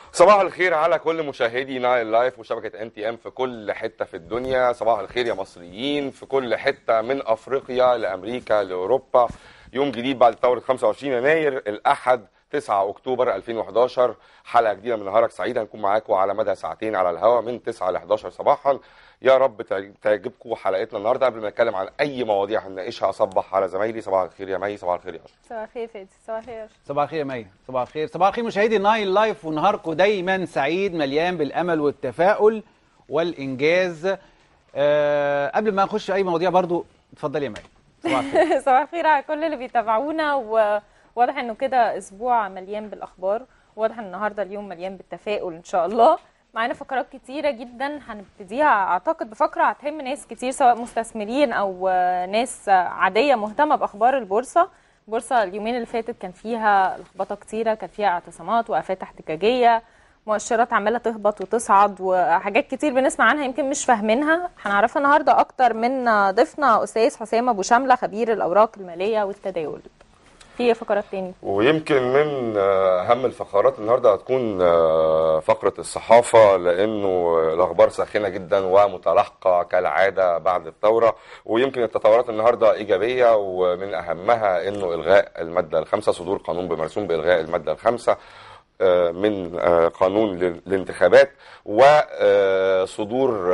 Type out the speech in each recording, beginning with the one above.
صباح الخير على كل مشاهدي نايل لايف وشبكة ان تي ام في كل حتة في الدنيا صباح الخير يا مصريين في كل حتة من افريقيا لامريكا لاوروبا يوم جديد بعد ثورة 25 يناير الاحد 9 اكتوبر 2011 حلقة جديدة من نهارك سعيد هنكون معاكم على مدى ساعتين على الهواء من 9 ل 11 صباحا يا رب تعج- تعجبكم حلقتنا النهارده قبل ما نتكلم عن اي مواضيع هنناقشها اصبح على زمايلي صباح الخير يا مي صباح الخير يا اشرف صباح الخير فادي صباح الخير صباح الخير يا مي صباح الخير صباح الخير مشاهدي نايل لايف ونهاركم دايما سعيد مليان بالامل والتفاؤل والانجاز أه قبل ما نخش اي مواضيع برضو اتفضل يا مي صباح الخير صباح الخير على كل اللي بيتابعونا وواضح انه كده اسبوع مليان بالاخبار واضح ان النهارده اليوم مليان بالتفاؤل ان شاء الله معانا فقرات كتيرة جدا هنبتديها اعتقد بفقرة هتهم ناس كتير سواء مستثمرين او آه، ناس آه، عادية مهتمة باخبار البورصة البورصة اليومين اللي فاتت كان فيها لخبطة كتيرة كان فيها اعتصامات وقفات احتجاجية مؤشرات عماله تهبط وتصعد وحاجات كتير بنسمع عنها يمكن مش فاهمينها هنعرفها النهارده اكتر من ضيفنا استاذ حسام ابو شامله خبير الاوراق الماليه والتداول في فقرات تاني ويمكن من آه، اهم الفقرات النهارده هتكون آه، فقره الصحافه لانه الاخبار ساخنه جدا ومتلاحقه كالعاده بعد الثوره ويمكن التطورات النهارده ايجابيه ومن اهمها انه الغاء الماده الخامسه صدور قانون بمرسوم بالغاء الماده الخامسه آه، من آه، قانون لل- الانتخابات وصدور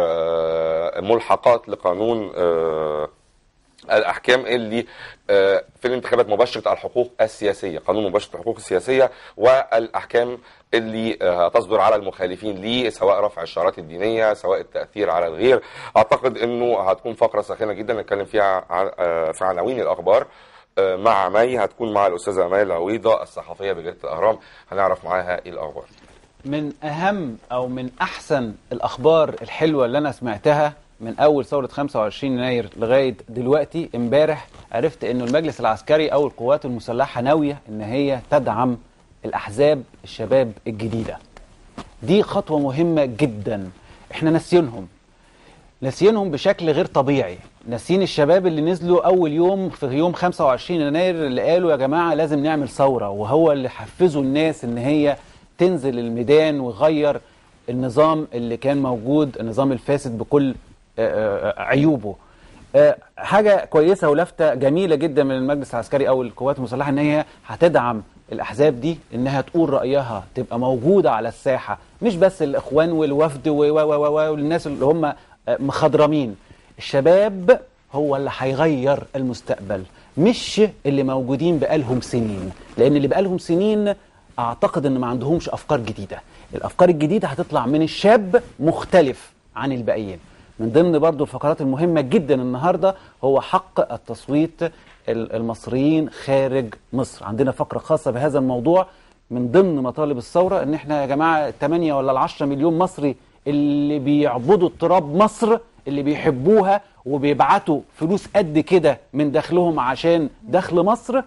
ملحقات لقانون آه، الاحكام اللي آه، في الانتخابات مباشره الحقوق السياسيه قانون مباشره الحقوق السياسيه والاحكام اللي آه، هتصدر على المخالفين ليه سواء رفع الشعارات الدينيه سواء التاثير على الغير اعتقد انه هتكون فقره ساخنه جدا نتكلم فيها عن- آه، في عناوين الاخبار آه، مع مي هتكون مع الاستاذه مي العويضه الصحفيه بجريده الاهرام هنعرف معاها ايه الاخبار من اهم او من احسن الاخبار الحلوه اللي انا سمعتها من اول ثوره 25 يناير لغايه دلوقتي امبارح عرفت انه المجلس العسكري او القوات المسلحه ناويه ان هي تدعم الاحزاب الشباب الجديده دي خطوه مهمه جدا احنا ناسيينهم ناسيينهم بشكل غير طبيعي ناسيين الشباب اللي نزلوا اول يوم في يوم 25 يناير اللي قالوا يا جماعه لازم نعمل ثوره وهو اللي حفزوا الناس ان هي تنزل الميدان ويغير النظام اللي كان موجود النظام الفاسد بكل آه، آه، عيوبه آه، حاجه كويسه ولفته جميله جدا من المجلس العسكري او القوات المسلحه ان هي هتدعم الاحزاب دي انها تقول رايها تبقى موجوده على الساحه مش بس الاخوان والوفد و- و- و- و- والناس اللي هم آه، مخضرمين الشباب هو اللي هيغير المستقبل مش اللي موجودين بقالهم سنين لان اللي بقالهم سنين اعتقد ان ما عندهمش افكار جديده الافكار الجديده هتطلع من الشاب مختلف عن الباقيين من ضمن برضو الفقرات المهمة جدا النهاردة هو حق التصويت ال- المصريين خارج مصر عندنا فقرة خاصة بهذا الموضوع من ضمن مطالب الثورة ان احنا يا جماعة 8 ولا العشرة مليون مصري اللي بيعبدوا تراب مصر اللي بيحبوها وبيبعتوا فلوس قد كده من دخلهم عشان دخل مصر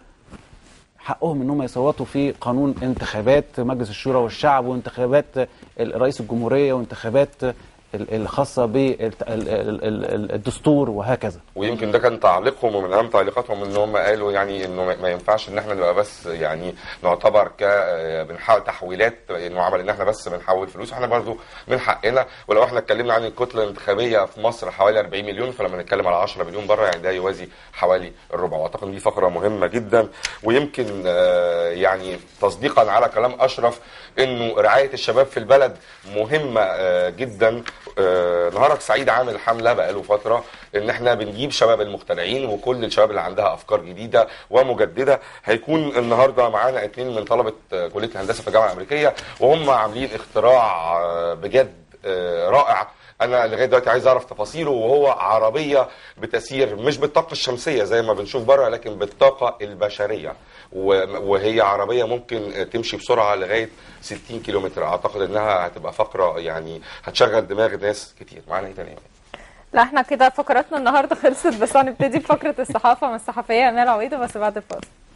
حقهم ان هم يصوتوا في قانون انتخابات مجلس الشورى والشعب وانتخابات رئيس الجمهوريه وانتخابات ال- الخاصه بالدستور وهكذا ويمكن ده كان تعليقهم ومن اهم تعليقاتهم ان هم قالوا يعني انه ما- ما ينفعش ان احنا نبقى بس يعني نعتبر ك بنحاول تحويلات معامله ان احنا بس بنحول فلوس احنا برضو من حقنا ولو احنا اتكلمنا عن الكتله الانتخابيه في مصر حوالي 40 مليون فلما نتكلم على 10 مليون بره يعني ده يوازي حوالي الربع واعتقد إن دي فقره مهمه جدا ويمكن آه، يعني تصديقا على كلام اشرف انه رعايه الشباب في البلد مهمه آه، جدا آه، نهارك سعيد عامل حمله بقاله فتره ان احنا بنجيب شباب المخترعين وكل الشباب اللي عندها افكار جديده ومجدده هيكون النهارده معانا اتنين من طلبه آه، كليه الهندسه في الجامعه الامريكيه وهم عاملين اختراع آه، بجد آه، رائع انا لغايه دلوقتي عايز اعرف تفاصيله وهو عربيه بتسير مش بالطاقه الشمسيه زي ما بنشوف بره لكن بالطاقه البشريه و- وهي عربيه ممكن تمشي بسرعه لغايه 60 كيلومتر اعتقد انها هتبقى فقره يعني هتشغل دماغ ناس كتير معانا ايه تاني لا احنا كده فقراتنا النهارده خلصت بس هنبتدي بفقره الصحافه مع الصحفيه امال عويضه بس بعد الفاصل